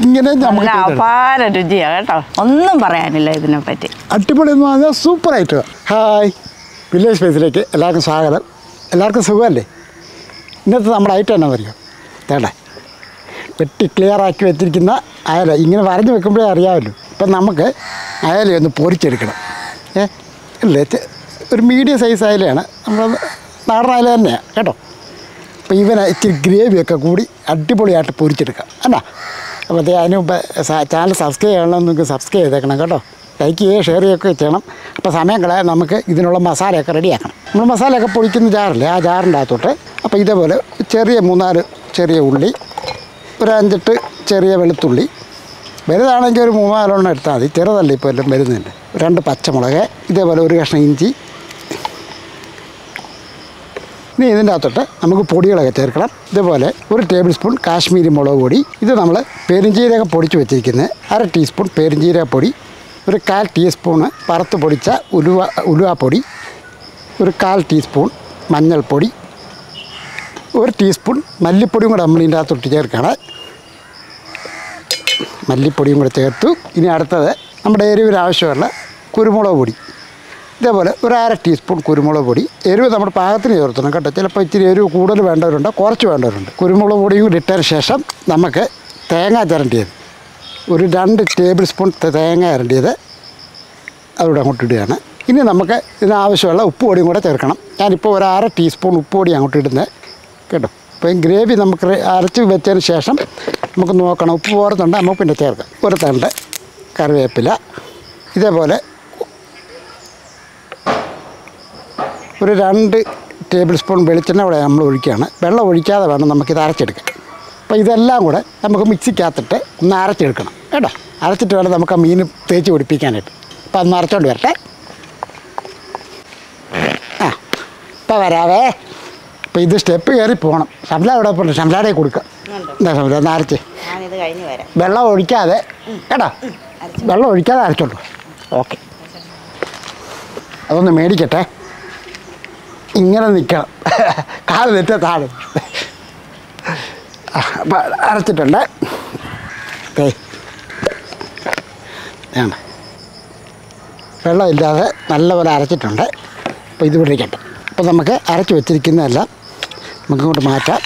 ഇങ്ങനെ നമുക്ക് നല്ല ചെയ്തെടുക്കാം. അപാര രുചിയാ കേട്ടോ ഒന്നും പറയാനില്ല ഇതിനെ പറ്റി അടിപൊളി എന്ന് പറഞ്ഞാൽ സൂപ്പറായിട്ട് ഹായ് വില്ലേജ് സ്പേസിലേക്ക് എല്ലാവർക്കും സ്വാഗതം എല്ലാവർക്കും സുഖമല്ലേ ഇന്നത്തെ നമ്മുടെ ഐറ്റം എന്നാ പറയുക തേടേ വെട്ടി ക്ലിയർ ആക്കി വെച്ചിരിക്കുന്ന അയല ഇങ്ങനെ വരഞ്ഞ് വെക്കുമ്പോഴേ അറിയാമല്ലോ ഇപ്പം നമുക്ക് അയല ഒന്ന് പൊരിച്ചെടുക്കണം ഏ അല്ലേ ചെ- ഒരു മീഡിയം സൈസ് അയലയാണ് നമ്മൾ നാടൻ അയല തന്നെയാണ് കേട്ടോ അപ്പോൾ ഇവനെ ഇച്ചിരി ഗ്രേവിയൊക്കെ കൂടി അടിപൊളിയായിട്ട് പൊരിച്ചെടുക്കാം അല്ല അപ്പോൾ അതേ അതിന് മുമ്പ് സ- ചാനൽ സബ്സ്ക്രൈബ് ചെയ്യണം നിങ്ങൾക്ക് സബ്സ്ക്രൈബ് ചെയ്തേക്കണം കേട്ടോ ലൈക്ക് ചെയ്യുക ഷെയർ ചെയ്യുകയൊക്കെ ചെയ്യണം അപ്പോൾ സമയം കളയാൻ നമുക്ക് ഇതിനുള്ള മസാലയൊക്കെ റെഡിയാക്കണം നമ്മൾ മസാലയൊക്കെ പൊടിക്കുന്ന ജാറില്ലേ ആ ജാറിൻ്റെ അകത്തോട്ട് അപ്പോൾ ഇതേപോലെ ചെറിയ മൂന്നാല് ചെറിയ ഉള്ളി ഒരു അഞ്ചെട്ട് ചെറിയ വെളുത്തുള്ളി വലുതാണെങ്കിൽ ഒരു മൂന്നാലെണ്ണം എടുത്താൽ മതി ചെറുതല്ല ഇപ്പോൾ എല്ലാം വരുന്നുണ്ട് രണ്ട് പച്ചമുളക് ഇതേപോലെ ഒരു കഷ്ണം ഇഞ്ചി ഇനി ഇതിൻ്റെ അകത്തോട്ട് നമുക്ക് പൊടികളൊക്കെ ചേർക്കണം ഇതുപോലെ ഒരു ടേബിൾ സ്പൂൺ കാശ്മീരി മുളക് പൊടി ഇത് നമ്മൾ പെരിഞ്ചീരകം പൊടിച്ച് വെച്ചിരിക്കുന്നത് അര ടീസ്പൂൺ പെരിഞ്ചീരക പൊടി ഒരു കാൽ ടീസ്പൂണ് വറുത്ത് പൊടിച്ച ഉലുവ ഉലുവാപ്പൊടി ഒരു കാൽ ടീസ്പൂൺ മഞ്ഞൾപ്പൊടി ഒരു ടീസ്പൂൺ മല്ലിപ്പൊടിയും കൂടെ നമ്മൾ ഇതിൻ്റെ അകത്തോട്ട് ചേർക്കണം മല്ലിപ്പൊടിയും കൂടെ ചേർത്തു ഇനി അടുത്തത് നമ്മുടെ എരിവിന് ആവശ്യമുള്ള കുരുമുളക് പൊടി ഇതേപോലെ ഒരു അര ടീസ്പൂൺ കുരുമുളക് പൊടി എരിവ് നമ്മുടെ പാകത്തിന് ചേർത്തണം കേട്ടോ ചിലപ്പോൾ ഇച്ചിരി എരിവ് കൂടുതൽ വേണ്ടവരുണ്ട് കുറച്ച് വേണ്ടവരുണ്ട് കുരുമുളക് പൊടിയും കൂടി ഇട്ടതിന് ശേഷം നമുക്ക് തേങ്ങ ചിരണ്ടിയത് ഒരു രണ്ട് ടേബിൾ സ്പൂൺ ത- തേങ്ങ ചിരണ്ടിയത് അതിവിടെ അങ്ങോട്ട് ഇടുകയാണ് ഇനി നമുക്ക് ഇതിനാവശ്യമുള്ള ഉപ്പ് പൊടിയും കൂടെ ചേർക്കണം ഞാനിപ്പോൾ ഒരു അര ടീസ്പൂൺ ഉപ്പ് പൊടി അങ്ങോട്ട് ഇടുന്നത് കേട്ടോ അപ്പോൾ ഈ ഗ്രേവി നമുക്ക് റെ- അരച്ച് വെച്ചതിന് ശേഷം നമുക്ക് നോക്കണം ഉപ്പ് പോരത്തുണ്ട് നമുക്ക് പിന്നെ ചേർക്കാം ഒരു തണ്ട് കറിവേപ്പില ഇതേപോലെ ഒരു രണ്ട് ടേബിൾ സ്പൂൺ വെളിച്ചെണ്ണ ഇവിടെ നമ്മൾ ഒഴിക്കുകയാണ് വെള്ളം ഒഴിക്കാതെ വേണം നമുക്കിത് അരച്ചെടുക്കാൻ അപ്പോൾ ഇതെല്ലാം കൂടെ നമുക്ക് മിക്സിക്കകത്തിട്ട് ഒന്ന് അരച്ചെടുക്കണം കേട്ടോ അരച്ചിട്ട് വേണം നമുക്ക് ആ മീൻ തേച്ച് പിടിപ്പിക്കാനായിട്ട് അപ്പോൾ അതൊന്ന് അരച്ചോണ്ട് വരട്ടെ ആ ഇപ്പോൾ വരാവേ അപ്പോൾ ഇത് സ്റ്റെപ്പ് കയറി പോകണം ഷംല എവിടെ പോകണം ഷംലാടെ കൊടുക്കുക എന്താ ഷംല ഒന്ന് അരച്ച് ഞാനിത് കഴിഞ്ഞ് വരാം വെള്ളം ഒഴിക്കാതെ കേട്ടോ വെള്ളം ഒഴിക്കാതെ അരച്ചോളൂ ഓക്കെ അതൊന്ന് മേടിക്കട്ടെ ഇങ്ങനെ നിൽക്കണം കാല് തെറ്റ താഴെ അപ്പം അരച്ചിട്ടുണ്ട് ഏയ് വേണ്ട വെള്ളമില്ലാതെ നല്ലപോലെ അരച്ചിട്ടുണ്ട് അപ്പോൾ ഇത് ഇവിടെ ഇരിക്കട്ടെ അപ്പോൾ നമുക്ക് അരച്ച് വെച്ചിരിക്കുന്നതെല്ലാം നമുക്ക് ഇങ്ങോട്ട് മാറ്റാം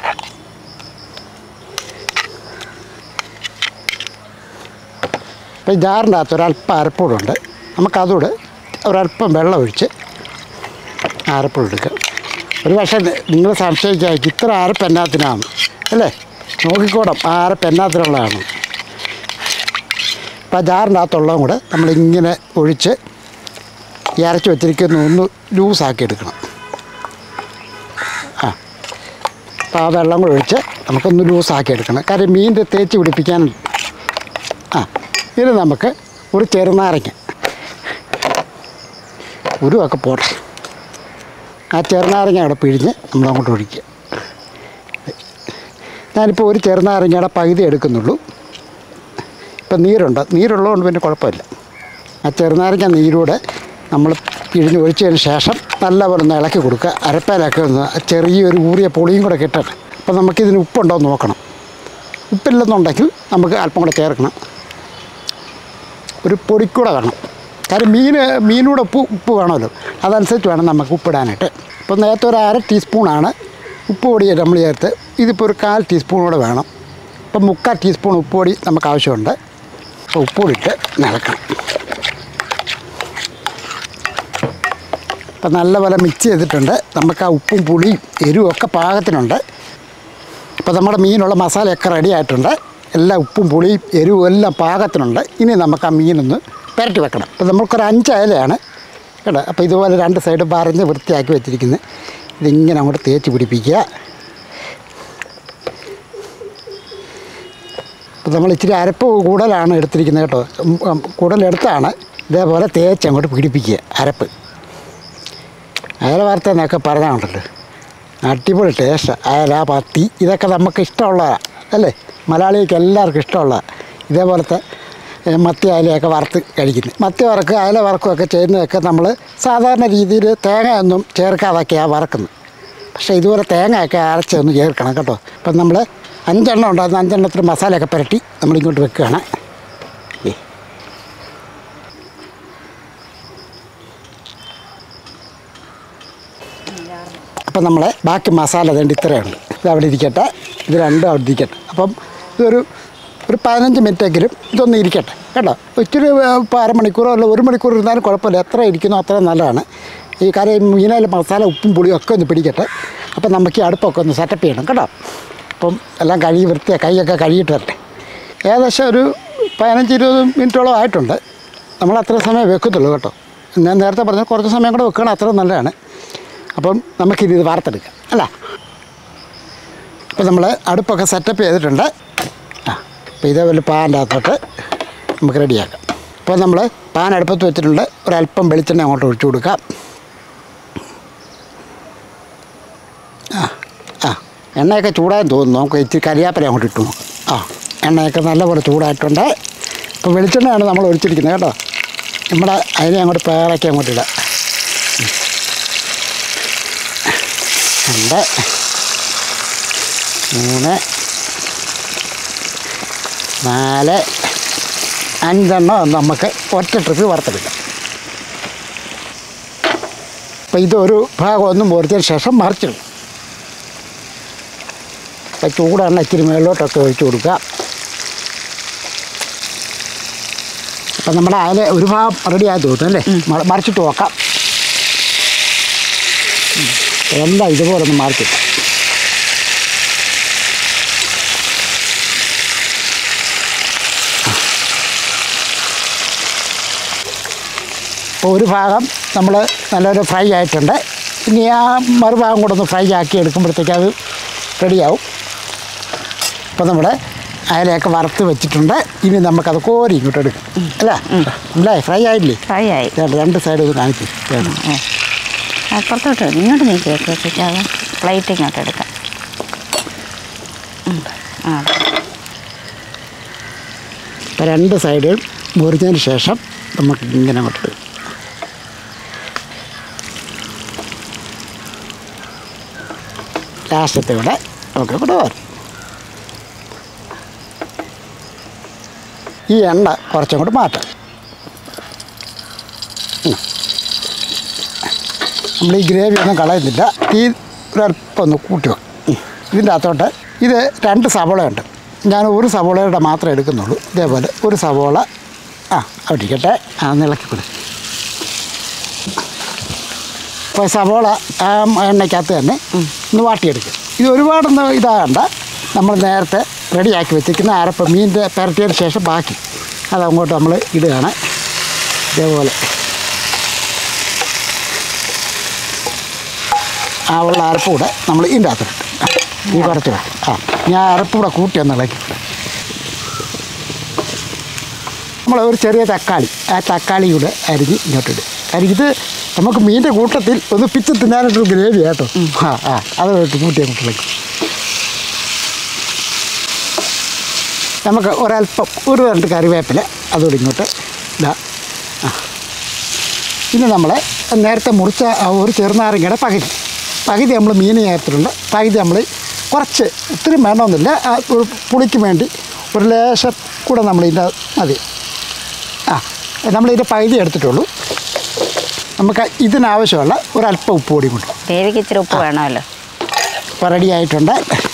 അപ്പോൾ ഈ ജാറിൻ്റെ അകത്ത് ഒരല്പം അരപ്പൂടുണ്ട് നമുക്കതോട് ഒരല്പം വെള്ളം ഒഴിച്ച് അരപ്പൂട് എടുക്കുക ഒരു പക്ഷേ നിങ്ങൾ സംശയിച്ചായിരിക്കും ഇത്ര അരപ്പ് എന്നാത്തിനാണ് അല്ലേ നോക്കിക്കോടാം ആ അരപ്പ് എന്നാത്തിനുള്ളതാണ് അപ്പോൾ ആ ജാറിൻ്റെ അകത്തുള്ളതും കൂടെ നമ്മളിങ്ങനെ ഒഴിച്ച് ഈ അരച്ച് വെച്ചിരിക്കുന്ന ഒന്ന് ലൂസാക്കി എടുക്കണം ആ അപ്പോൾ ആ വെള്ളം കൂടെ ഒഴിച്ച് നമുക്കൊന്ന് ലൂസാക്കി എടുക്കണം കാര്യം മീനിൻ്റെ തേച്ച് പിടിപ്പിക്കാൻ ആ ഇത് നമുക്ക് ഒരു ചെറുനാരങ്ങ ഉരുവൊക്കെ പോട്ടെ ആ ചെറുനാരങ്ങ അവിടെ പിഴിഞ്ഞ് നമ്മൾ അങ്ങോട്ട് ഒഴിക്കുക ഞാനിപ്പോൾ ഒരു ചെറുനാരങ്ങയുടെ പകുതി എടുക്കുന്നുള്ളൂ ഇപ്പം നീരുണ്ട് നീരുള്ളതുകൊണ്ട് പിന്നെ കുഴപ്പമില്ല ആ ചെറുനാരങ്ങ നീരൂടെ നമ്മൾ പിഴിഞ്ഞ് ഒഴിച്ചതിന് ശേഷം നല്ലപോലെ ഒന്ന് ഇളക്കി കൊടുക്കുക അരപ്പയിലൊക്കെ ഒന്ന് ചെറിയൊരു ഊറിയ പൊളിയും കൂടെ കിട്ടട്ടെ അപ്പോൾ നമുക്കിതിന് ഉപ്പുണ്ടോ എന്ന് നോക്കണം ഉപ്പില്ലെന്നുണ്ടെങ്കിൽ നമുക്ക് അല്പം കൂടെ ചേർക്കണം ഒരു പൊടിക്കൂടെ വേണം കാര്യം മീൻ മീനൂടെ ഉപ്പ് ഉപ്പ് വേണമല്ലോ അതനുസരിച്ച് വേണം നമുക്ക് ഉപ്പിടാനായിട്ട് ഇപ്പോൾ നേരത്തെ ഒരു അര ടീസ്പൂണാണ് ഉപ്പ് പൊടി നമ്മൾ ചേർത്ത് ഇതിപ്പോൾ ഒരു കാൽ ടീസ്പൂൺ കൂടെ വേണം ഇപ്പം മുക്കാൽ ടീസ്പൂൺ ഉപ്പ് പൊടി നമുക്ക് ആവശ്യമുണ്ട് അപ്പോൾ ഉപ്പ് പൊടി ഇട്ട് നിലക്കണം അപ്പം നല്ലപോലെ മിക്സ് ചെയ്തിട്ടുണ്ട് നമുക്ക് ആ ഉപ്പും പുളിയും എരിവും ഒക്കെ പാകത്തിനുണ്ട് അപ്പോൾ നമ്മുടെ മീനുള്ള മസാലയൊക്കെ റെഡി ആയിട്ടുണ്ട് എല്ലാ ഉപ്പും പുളിയും എരിവും എല്ലാം പാകത്തിനുണ്ട് ഇനി നമുക്ക് ആ മീനൊന്ന് പുരട്ടി വെക്കണം അപ്പോൾ നമുക്കൊരു അഞ്ച് അയലയാണ് കേട്ടോ അപ്പോൾ ഇതുപോലെ രണ്ട് സൈഡ് പറഞ്ഞ് വൃത്തിയാക്കി വെച്ചിരിക്കുന്നത് ഇതിങ്ങനെ അങ്ങോട്ട് തേച്ച് പിടിപ്പിക്കുക അപ്പോൾ നമ്മൾ ഇച്ചിരി അരപ്പ് കൂടുതലാണ് എടുത്തിരിക്കുന്നത് കേട്ടോ ഉം, ഉം, കൂടുതലെടുത്താണ് ഇതേപോലെ തേച്ച് അങ്ങോട്ട് പിടിപ്പിക്കുക അരപ്പ് അയല വാർത്തന്നൊക്കെ പറഞ്ഞാണല്ലോ അടിപൊളി ടേസ്റ്റ് അയല പത്തി ഇതൊക്കെ നമുക്ക് ഇഷ്ടമുള്ളതാണ് അല്ലേ മലയാളികൾക്ക് എല്ലാവർക്കും ഇഷ്ടമുള്ള ഇതേപോലത്തെ ഏ, മത്തി അയലയൊക്കെ വറുത്ത് കഴിക്കുന്നത് മത്തി വറക്കുക അയല വറക്കുകയൊക്കെ ചെയ്യുന്നതൊക്കെ നമ്മൾ സാധാരണ രീതിയിൽ തേങ്ങ ഒന്നും ചേർക്കാതൊക്കെയാണ് വറക്കുന്നത് പക്ഷേ ഇതുപോലെ തേങ്ങയൊക്കെ അരച്ചൊന്ന് ചേർക്കണം കേട്ടോ ഇപ്പം നമ്മൾ അഞ്ചെണ്ണം ഉണ്ടായിരുന്നു അഞ്ചെണ്ണത്തിൽ മസാലയൊക്കെ പുരട്ടി നമ്മളിങ്ങോട്ട് വെക്കുകയാണ് ഏ. അപ്പം നമ്മളെ ബാക്കി മസാല വേണ്ടി ഇത്രയുണ്ട് ഇത് അവിടെ ഇരിക്കട്ടെ ഇത് രണ്ടും അവിടെ ഇരിക്കട്ടെ അപ്പം ഇതൊരു ഒരു പതിനഞ്ച് മിനിറ്റെങ്കിലും ഇതൊന്ന് ഇരിക്കട്ടെ കേട്ടോ ഇച്ചിരി ഏ, ഇപ്പോൾ അരമണിക്കൂറോ അല്ല ഒരു മണിക്കൂർ ഇരുന്നാലും കുഴപ്പമില്ല എത്ര ഇരിക്കുന്നോ അത്ര നല്ലതാണ് ഈ കറി മീനയിലെ മസാല ഉപ്പും പുളിയും ഒക്കെ ഒന്ന് പിടിക്കട്ടെ അപ്പം നമുക്ക് ഈ അടുപ്പൊക്കെ ഒന്ന് സെറ്റപ്പ് ചെയ്യണം കേട്ടോ അപ്പം എല്ലാം കഴുകി വൃത്തിയായി കൈയൊക്കെ കഴുകിയിട്ട് വരട്ടെ ഏകദേശം ഒരു പതിനഞ്ച് ഇരുപത് മിനിറ്റോളം ആയിട്ടുണ്ട് നമ്മൾ അത്ര സമയം വെക്കത്തുള്ളൂ കേട്ടോ ഞാൻ നേരത്തെ പറഞ്ഞ കുറച്ച് സമയം കൂടെ വെക്കണം അത്ര നല്ലതാണ് അപ്പം നമുക്കിനി ഇത് വാർത്തെടുക്കാം അല്ല അപ്പം നമ്മൾ അടുപ്പൊക്കെ സെറ്റപ്പ് ചെയ്തിട്ടുണ്ട് ആ അപ്പോൾ ഇതേപോലെ പാൻ്റെ അകത്തോട്ട് നമുക്ക് റെഡിയാക്കാം അപ്പോൾ നമ്മൾ പാൻ അടുപ്പത്ത് വെച്ചിട്ടുണ്ട് ഒരല്പം വെളിച്ചെണ്ണ അങ്ങോട്ട് ഒഴിച്ചു കൊടുക്കാം ആ ആ എണ്ണയൊക്കെ ചൂടായെന്ന് തോന്നുന്നു നമുക്ക് ഇച്ചിരി കരിയാപ്പല അങ്ങോട്ട് ഇട്ടു നോക്കാം ആ എണ്ണയൊക്കെ നല്ലപോലെ ചൂടായിട്ടുണ്ട് ഇപ്പോൾ വെളിച്ചെണ്ണയാണ് നമ്മൾ ഒഴിച്ചിരിക്കുന്നത് കേട്ടോ നമ്മുടെ അതിനെ അങ്ങോട്ട് പേളയ്ക്ക് അങ്ങോട്ട് ഇടാം രണ്ട് മൂന്ന് നാല് അഞ്ചെണ്ണം നമുക്ക് ഒറ്റ ട്രിപ്പ് വറുത്തെടുക്കാം അപ്പോൾ ഇതൊരു ഭാഗം ഒന്നും പൊറിച്ചതിന് ശേഷം മറിച്ചിടും അപ്പോൾ ചൂടെണ്ണ ഇച്ചിരി മേളിലോട്ടൊക്കെ ഒഴിച്ചു കൊടുക്കുക അപ്പം നമ്മുടെ അതിൽ ഒരു ഭാഗം റെഡിയായി തോന്നുന്നു അല്ലേ മ- മറിച്ചിട്ട് നോക്കാം ഉം. എല്ലാം ഇതുപോലെ ഒന്ന് മറിച്ചിട്ട് അപ്പോൾ ഒരു ഭാഗം നമ്മൾ നല്ലൊരു ഫ്രൈ ആയിട്ടുണ്ട് ഇനി ആ മറുഭാഗം കൂടെ ഒന്ന് ഫ്രൈ ആക്കി എടുക്കുമ്പോഴത്തേക്ക് അത് റെഡിയാവും അപ്പോൾ നമ്മുടെ അയലയൊക്കെ വറുത്ത് വെച്ചിട്ടുണ്ട് ഇനി നമുക്കത് കോരി ഇങ്ങോട്ട് എടുക്കാം അല്ലേ അല്ലേ ഫ്രൈ ആയില്ലേ ഫ്രൈ ആയി ദേ രണ്ട് സൈഡ് ഇത് കാണിച്ചു ഓ അപ്പുറത്തോട്ട് വരും. ഇങ്ങോട്ട് നീക്കി വെക്ക് വെച്ചിട്ടാകാം പ്ലേറ്റ് ഇങ്ങോട്ട് എടുക്കാം ഉം. ആ അപ്പോൾ രണ്ട് സൈഡും മുറിച്ചതിന് ശേഷം നമുക്ക് ഇങ്ങനെ അങ്ങോട്ട് ഇടും. ലാസ്റ്റത്തെ ഇവിടെ നമുക്ക് ഇവിടെ വരും ഈ എണ്ണ കുറച്ചും കൂടെ മാറ്റാം ഉം. നമ്മൾ ഈ ഗ്രേവി ഒന്നും കളയുന്നില്ല ഈ ഒരല്പം ഒന്ന് കൂട്ടി വെക്കും ഉം. ഇതിൻ്റെ അകത്തോട്ട് ഇത് രണ്ട് സവോളയുണ്ട് ഞാൻ ഒരു സവോളയുടെ മാത്രമേ എടുക്കുന്നുള്ളൂ ഇതേപോലെ ഒരു സവോള ആ അവിടെ ഇരിക്കട്ടെ ആ ഇളക്കി കൊടു അപ്പോൾ സവോള ആ എണ്ണയ്ക്കകത്ത് തന്നെ ഒന്ന് വാട്ടിയെടുക്കും ഇത് ഒരുപാടൊന്നും ഇതാകണ്ട നമ്മൾ നേരത്തെ റെഡിയാക്കി വെച്ചിരിക്കുന്ന അരപ്പ് മീനിൻ്റെ പുരട്ടിയതിന് ശേഷം ബാക്കി അത് അങ്ങോട്ട് നമ്മൾ ഇടുകയാണ് ഇതേപോലെ ആ ഉള്ള അരപ്പ് കൂടെ നമ്മൾ ഇതിൻ്റെ അകത്തിട്ട് ഈ കുറച്ച് വെക്കും ആ ഞാൻ അരപ്പ് കൂടെ കൂട്ടി ഒന്ന് ഇളക്കി നമ്മൾ ഒരു ചെറിയ തക്കാളി ആ തക്കാളി കൂടെ അരിഞ്ഞ് ഇങ്ങോട്ട് ഇടും കാര്യം ഇത് നമുക്ക് മീനിൻ്റെ കൂട്ടത്തിൽ ഒന്ന് പിച്ച് തിന്നാനായിട്ടൊരു ഗ്രേവി കേട്ടോ ആ ആ അത് ഇട്ട് കൂട്ടി അങ്ങോട്ട് ഇളക്കി നമുക്ക് ഒരല്പം ഒരു രണ്ട് കറിവേപ്പില അതുകൂടി ഇങ്ങോട്ട് ഇടാം ആ ഇനി നമ്മൾ നേരത്തെ മുറിച്ച ആ ഒരു ചെറുനാരങ്ങയുടെ പകുതി പകുതി നമ്മൾ മീൻ ചേർത്തിട്ടുണ്ട് പകുതി നമ്മൾ കുറച്ച് ഒത്തിരി വേണമെന്നില്ല ആ ഒരു പുളിക്ക് വേണ്ടി ഒരു ലേശം കൂടെ നമ്മൾ ഇതിൻ്റെ മതി ആ നമ്മളിതിൻ്റെ പകുതി എടുത്തിട്ടുള്ളൂ നമുക്ക് ഇതിനാവശ്യമുള്ള ഒരല്പം ഉപ്പ് കൂടി കൊണ്ട് ഗ്രേവിക്ക് ഇച്ചിരി ഉപ്പ് വേണമല്ലോ ഇപ്പോൾ റെഡി ആയിട്ടുണ്ട്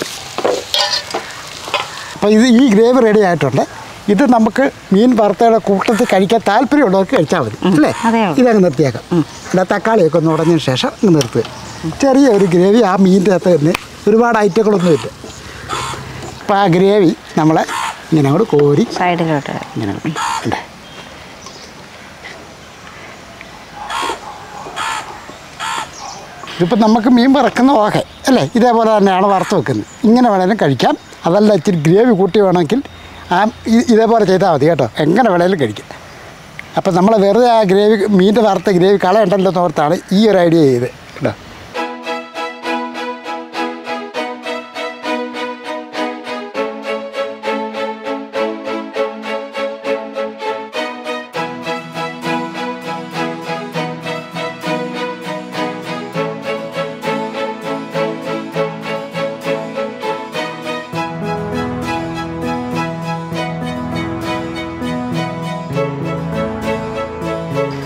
അപ്പോൾ ഇത് ഈ ഗ്രേവി റെഡി ആയിട്ടുണ്ട് ഇത് നമുക്ക് മീൻ വറുത്തയുടെ കൂട്ടത്തിൽ കഴിക്കാൻ താല്പര്യമുള്ളവർക്ക് കഴിച്ചാൽ മതി അല്ലേ അതേ ഉള്ളൂ. ഇതങ്ങ് നിർത്തിയേക്കാം ഇവിടെ തക്കാളിയൊക്കെ ഒന്ന് ഉടഞ്ഞതിന് ശേഷം അങ്ങ് നിർത്തുക ചെറിയ ഒരു ഗ്രേവി ആ മീനിൻ്റെ അകത്ത് തന്നെ ഒരുപാട് ഐറ്റങ്ങളൊന്നും ഇല്ല അപ്പോൾ ആ ഗ്രേവി നമ്മളെ ഇങ്ങനെ അങ്ങോട്ട് കോരി സൈഡിലോട്ട് ഇങ്ങനെ ഉണ്ട് ഇതിപ്പോൾ നമുക്ക് മീൻ വറക്കുന്ന ഓക്കെ അല്ലേ ഇതേപോലെ തന്നെയാണ് വറുത്ത് വെക്കുന്നത് ഇങ്ങനെ വേണേലും കഴിക്കാം അതല്ല ഇച്ചിരി ഗ്രേവി കൂട്ടി വേണമെങ്കിൽ ആ ഇ- ഇതേപോലെ ചെയ്താൽ മതി കേട്ടോ എങ്ങനെ വേണേലും കഴിക്കാം അപ്പം നമ്മൾ വെറുതെ ആ ഗ്രേവി മീൻ്റെ വറുത്ത ഗ്രേവി കളയണ്ടല്ലോ എന്നോർത്താണ് ഈ ഒരു ഐഡിയ ചെയ്ത് കേട്ടോ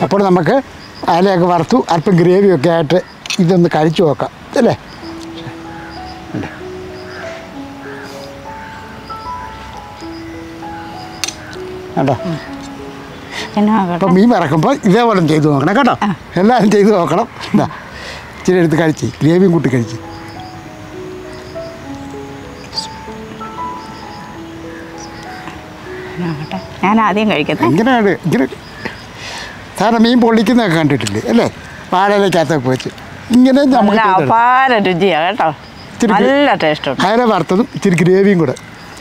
അപ്പോൾ നമുക്ക് അയലയൊക്കെ വറുത്തു അല്പം ഗ്രേവിയൊക്കെ ആയിട്ട് ഇതൊന്ന് കഴിച്ചു നോക്കാം അല്ലേ ഉണ്ട്. കേട്ടോ പിന്നെ നോക്കട്ടെ അപ്പം മീൻ വറക്കുമ്പോൾ ഇതേപോലെ ചെയ്ത് നോക്കണം കേട്ടോ എല്ലാവരും ചെയ്ത് നോക്കണം എന്താ ഇച്ചിരി എടുത്ത് കഴിച്ച് ഗ്രേവിയും കൂട്ടി കഴിച്ച് നോക്കട്ടെ ഞാൻ ആദ്യം കഴിക്കട്ടെ ഇങ്ങനെയാണ് ഇങ്ങനെ സാധാരണ മീൻ പൊള്ളിക്കുന്നതൊക്കെ കണ്ടിട്ടില്ലേ അല്ലേ വാഴയിലേക്കകത്തൊക്കെ വെച്ച് ഇങ്ങനെ നമുക്ക് നല്ല ചെയ്തെടുക്കാം. അപാര രുചിയാ കേട്ടോ ഇത്തിരി നല്ല ടേസ്റ്റ് ഉണ്ട് അയല വറുത്തതും ഇച്ചിരി ഗ്രേവിയും കൂടെ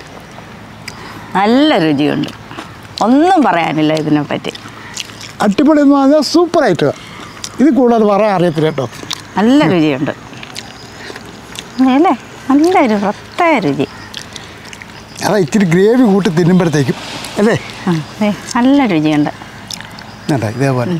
നല്ല രുചിയുണ്ട് ഒന്നും പറയാനില്ല ഇതിനെപ്പറ്റി അടിപൊളി എന്ന് പറഞ്ഞാൽ സൂപ്പറായിട്ട് ഇത് കൂടാതെ പറയാൻ അറിയത്തില്ല കേട്ടോ നല്ല രുചിയുണ്ട് അല്ലേ നല്ലൊരു പ്രത്യേക രുചി അതാ ഇച്ചിരി ഗ്രേവി കൂട്ടി തിന്നുമ്പോഴത്തേക്കും അല്ലേ ആ, ദേ, നല്ല രുചിയുണ്ട് വേണ്ട ഇതേപോലെ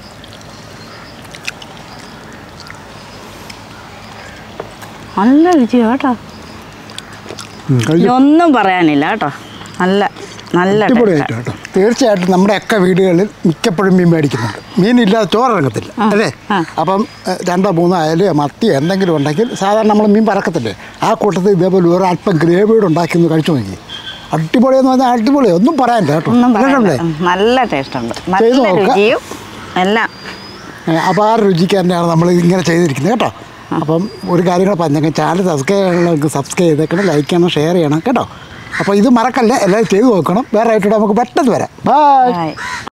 നല്ല രുചിയാ കേട്ടോ ഉം, കഴിച്ചു. ഒന്നും പറയാനില്ല കേട്ടോ നല്ല നല്ല അടിപൊളിയായിട്ട് ടേസ്റ്റാ. കേട്ടോ തീർച്ചയായിട്ടും നമ്മുടെയൊക്കെ വീടുകളിൽ മിക്കപ്പോഴും മീൻ മേടിക്കുന്നുണ്ട് മീനില്ലാതെ ചോറിറങ്ങത്തില്ല ആ, അല്ലേ ആ. അപ്പം എഹ്, രണ്ടോ മൂന്നോ അയലയോ മത്തിയോ എന്തെങ്കിലും ഉണ്ടെങ്കിൽ സാധാരണ നമ്മൾ മീൻ പറക്കത്തില്ലേ ആ കൂട്ടത്തിൽ ഇതേപോലെ ഒരു അല്പം ഗ്രേവിയോട് ഉണ്ടാക്കി ഒന്ന് കഴിച്ചു നോക്കി അടിപൊളി എന്ന് പറഞ്ഞാൽ അടിപൊളി ഒന്നും പറയാനില്ല കേട്ടോ ഒന്നും പറയാനില്ല കേട്ടല്ലേ ഉം, നല്ല ടേസ്റ്റ് ഉണ്ട് ചെയ്ത് നല്ല നോക്കാം. രുചിയും എല്ലാം അപ്പോൾ ആ രുചിക്ക് തന്നെയാണ് നമ്മൾ ഇങ്ങനെ ചെയ്തിരിക്കുന്നത് കേട്ടോ അപ്പം ഒരു കാര്യങ്ങൾ പറഞ്ഞേക്കാം ചാനൽ സബ്സ്ക്രൈബ് ചെയ്യണമെങ്കിൽ സബ്സ്ക്രൈബ് ചെയ്തേക്കണം ലൈക്ക് ചെയ്യണം ഷെയർ ചെയ്യണം കേട്ടോ അപ്പോൾ ഇത് മറക്കല്ല എല്ലാവരും ചെയ്ത് നോക്കണം വേറെ ആയിട്ട് നമുക്ക് പെട്ടെന്ന് വരാം ബൈ ആയി